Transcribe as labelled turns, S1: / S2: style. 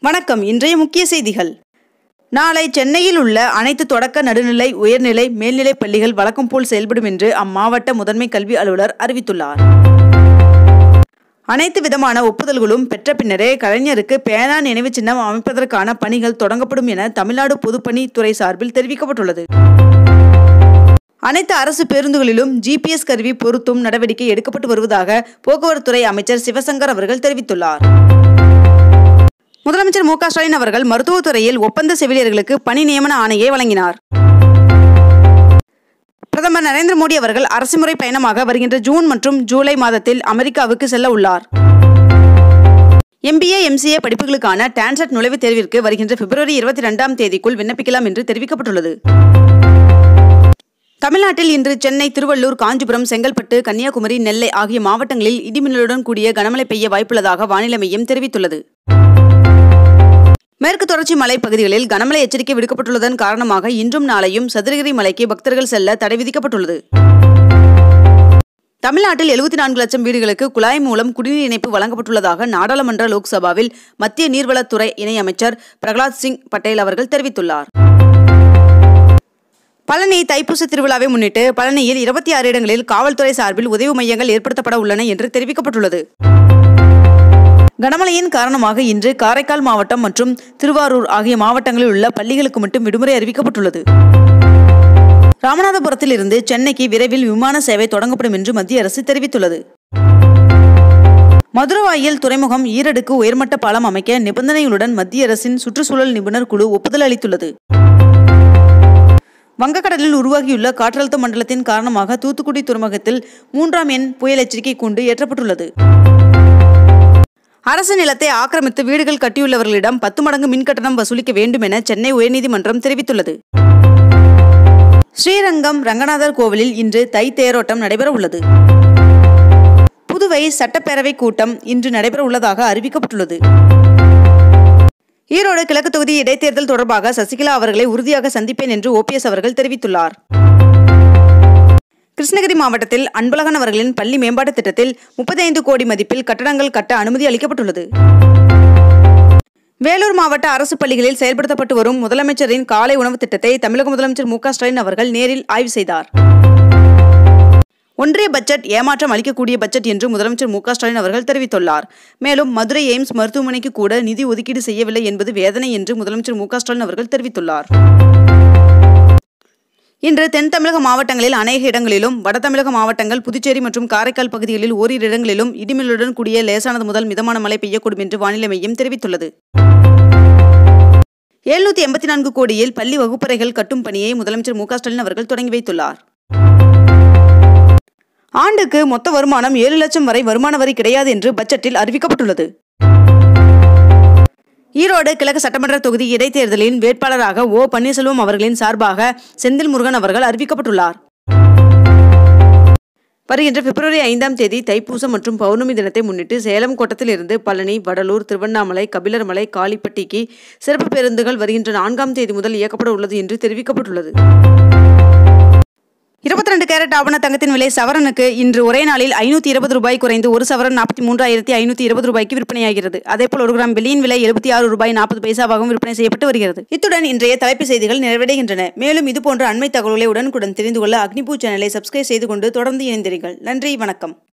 S1: வணக்கம் இன்றைய முக்கிய செய்திகள் நாளை சென்னையில் உள்ள அனைத்து தொடக்க நடுநிலை உயர்நிலை மேல்நிலைப் பள்ளிகள் வழக்கம் போல் செயல்படும் என்று அம்மாவட்ட முதன்மை கல்வி அலுவலர் அறிவித்துள்ளார் அனைத்து விதமான ஒப்புதல்களும் பெற்ற பின்னரே கலைஞருக்கு பேனா நினைவு சின்னம் அமைப்பதற்கான பணிகள் தொடங்கப்படும் என தமிழ்நாடு பொதுப்பணித்துறை சார்பில் தெரிவிக்கப்பட்டுள்ளது அனைத்து அரசு பேருந்துகளிலும் ஜிபிஎஸ் கருவி பொருத்தும் நடவடிக்கை எடுக்கப்பட்டு வருவதாக போக்குவரத்துறை அமைச்சர் சிவசங்கர் அவர்கள் தெரிவித்துள்ளார் முதலமைச்சர் மு க ஸ்டாலின் அவர்கள் மருத்துவத்துறையில் ஒப்பந்த செவிலியர்களுக்கு பணி நியமன ஆணையை வழங்கினார் பிரதமர் நரேந்திர மோடி அவர்கள் அரசுமுறை பயணமாக வருகின்ற ஜூன் மற்றும் ஜூலை மாதத்தில் அமெரிக்காவுக்கு செல்ல உள்ளார் எம்பிஏ எம்சிஏ படிப்புகளுக்கான டான்செட் நுழைவுத் தேர்விற்கு வருகின்ற பிப்ரவரி இருபத்தி ரெண்டாம் தேதிக்குள் விண்ணப்பிக்கலாம் என்று தெரிவிக்கப்பட்டுள்ளது தமிழ்நாட்டில் இன்று சென்னை திருவள்ளூர் காஞ்சிபுரம் செங்கல்பட்டு கன்னியாகுமரி நெல்லை ஆகிய மாவட்டங்களில் இடிமின்னலுடன் கூடிய கனமழை பெய்ய வாய்ப்புள்ளதாக வானிலை மையம் தெரிவித்துள்ளது மேற்கு தொடர்ச்சி மலை பகுதிகளில் கனமழை எச்சரிக்கை விடுக்கப்பட்டுள்ளதன் காரணமாக இன்றும் நாளையும் சதுரகிரி மலைக்கு பக்தர்கள் செல்ல தடை விதிக்கப்பட்டுள்ளது தமிழ்நாட்டில் எழுபத்தி நான்கு லட்சம் வீடுகளுக்கு குழாய் மூலம் குடிநீர் இணைப்பு வழங்கப்பட்டுள்ளதாக நாடாளுமன்ற லோக்சபாவில் மத்திய நீர்வளத்துறை இணையமைச்சர் பிரகலாத் சிங் பட்டேல் அவர்கள் தெரிவித்துள்ளார் பழனி தைப்பூச திருவிழாவை முன்னிட்டு பழனியில் இருபத்தி ஆறு இடங்களில் காவல்துறை சார்பில் உதவி மையங்கள் ஏற்படுத்தப்பட உள்ளன என்று தெரிவிக்கப்பட்டுள்ளது கனமழையின் காரணமாக இன்று காரைக்கால் மாவட்டம் மற்றும் திருவாரூர் ஆகிய மாவட்டங்களில் உள்ள பள்ளிகளுக்கு மட்டும் விடுமுறை அறிவிக்கப்பட்டுள்ளது ராமநாதபுரத்தில் இருந்து சென்னைக்கு விரைவில் விமான சேவை தொடங்கப்படும் என்று மத்திய அரசு தெரிவித்துள்ளது மதுரவாயில் துறைமுகம் ஈரடுக்கு உயர்மட்ட பாலம் அமைக்க நிபந்தனைகளுடன் மத்திய அரசின் சுற்றுச்சூழல் நிபுணர் குழு ஒப்புதல் அளித்துள்ளது வங்கக்கடலில் உருவாகியுள்ள காற்றழுத்த மண்டலத்தின் காரணமாக தூத்துக்குடி துறைமுகத்தில் மூன்றாம் எண் புயல் எச்சரிக்கை கூண்டு ஏற்றப்பட்டுள்ளது அரசு நிலத்தை ஆக்கிரமித்து வீடுகள் கட்டியுள்ளவர்களிடம் பத்து மடங்கு மின் கட்டணம் வசூலிக்க வேண்டும் என சென்னை உயர்நீதிமன்றம் தெரிவித்துள்ளது ஸ்ரீரங்கம் ரங்கநாதர் கோவிலில் இன்று தை தேரோட்டம் நடைபெற உள்ளது புதுவை சட்டப்பேரவை கூட்டம் இன்று நடைபெற உள்ளதாக அறிவிக்கப்பட்டுள்ளது ஈரோடு கிழக்கு தொகுதி இடைத்தேர்தல் தொடர்பாக சசிகலா அவர்களை உறுதியாக சந்திப்பேன் என்று ஓபிஎஸ் அவர்கள் தெரிவித்துள்ளார் கிருஷ்ணகிரி மாவட்டத்தில் அன்பழகன் அவர்களின் பள்ளி மேம்பாட்டு திட்டத்தில் முப்பத்தைந்து கோடி மதிப்பில் கட்டடங்கள் கட்ட அனுமதி அளிக்கப்பட்டுள்ளது வேலூர் மாவட்ட அரசு பள்ளிகளில் செயல்படுத்தப்பட்டு வரும் முதலமைச்சரின் காலை உணவு திட்டத்தை தமிழக முதலமைச்சர் மு ஸ்டாலின் அவர்கள் நேரில் ஆய்வு செய்தார் ஒன்றிய பட்ஜெட் ஏமாற்றம் அளிக்கக்கூடிய பட்ஜெட் என்று முதலமைச்சர் மு ஸ்டாலின் அவர்கள் தெரிவித்துள்ளார் மேலும் மதுரை எய்ம்ஸ் மருத்துவமனைக்கு கூட நிதி ஒதுக்கீடு செய்யவில்லை என்பது வேதனை என்று முதலமைச்சர் மு ஸ்டாலின் அவர்கள் தெரிவித்துள்ளார் இன்று தென் தமிழக மாவட்டங்களில் அநேக இடங்களிலும் வட தமிழக மாவட்டங்கள் புதுச்சேரி மற்றும் காரைக்கால் பகுதிகளில் ஓரிரு இடங்களிலும் இடிமின்னலுடன் கூடிய லேசானது முதல் மிதமான மழை பெய்யக்கூடும் என்று வானிலை மையம் தெரிவித்துள்ளது எழுநூத்தி எண்பத்தி நான்கு கோடியில் பள்ளி வகுப்பறைகள் கட்டும் பணியை முதலமைச்சர் மு ஸ்டாலின் அவர்கள் தொடங்கி வைத்துள்ளார் ஆண்டுக்கு மொத்த வருமானம் ஏழு லட்சம் வரை வருமான வரி கிடையாது என்று பட்ஜெட்டில் அறிவிக்கப்பட்டுள்ளது ஈரோடு கிழக்கு சட்டமன்ற தொகுதி இடைத்தேர்தலின் வேட்பாளராக ஓ பன்னீர்செல்வம் அவர்களின் சார்பாக செந்தில் முருகன் அவர்கள் அறிவிக்கப்பட்டுள்ளார் வருகின்ற பிப்ரவரி ஐந்தாம் தேதி தைப்பூசம் மற்றும் பௌர்ணமி தினத்தை முன்னிட்டு சேலம் கோட்டத்தில் இருந்து பழனி வடலூர் திருவண்ணாமலை கபிலர்மலை காளிப்பட்டிக்கு சிறப்பு பேருந்துகள் வருகின்ற நான்காம் தேதி முதல் இயக்கப்பட உள்ளது என்று தெரிவிக்கப்பட்டுள்ளது இருபத்தி ரெண்டு கேரட் ஆவண தங்கத்தின் விலை சவரனுக்கு இன்று ஒரே நாளில் ஐநூத்தி இருபது ரூபாய் குறைந்து ஒரு சவரன் நாற்பத்தி மூன்றாயிரத்தி ஐநூத்தி இருபது ரூபாய்க்கு விற்பனையாகிறது அதேபோல் ஒரு கிராம் வெள்ளியின் விலை எழுபத்தி ஆறு ரூபாய் நாற்பது பைசாவாகவும் விற்பனை செய்யப்பட்டு வருகிறது இத்துடன் இன்றைய தலைப்பு செய்திகள் நிறைவடைகின்றன மேலும் இதுபோன்ற அண்மை தகவல்களை உடனுக்குடன் தெரிந்து கொள்ள அக்னிபூ சேனலை சப்ஸ்கிரைப் செய்து கொண்டு தொடர்ந்து இணைந்திருங்கள் நன்றி வணக்கம்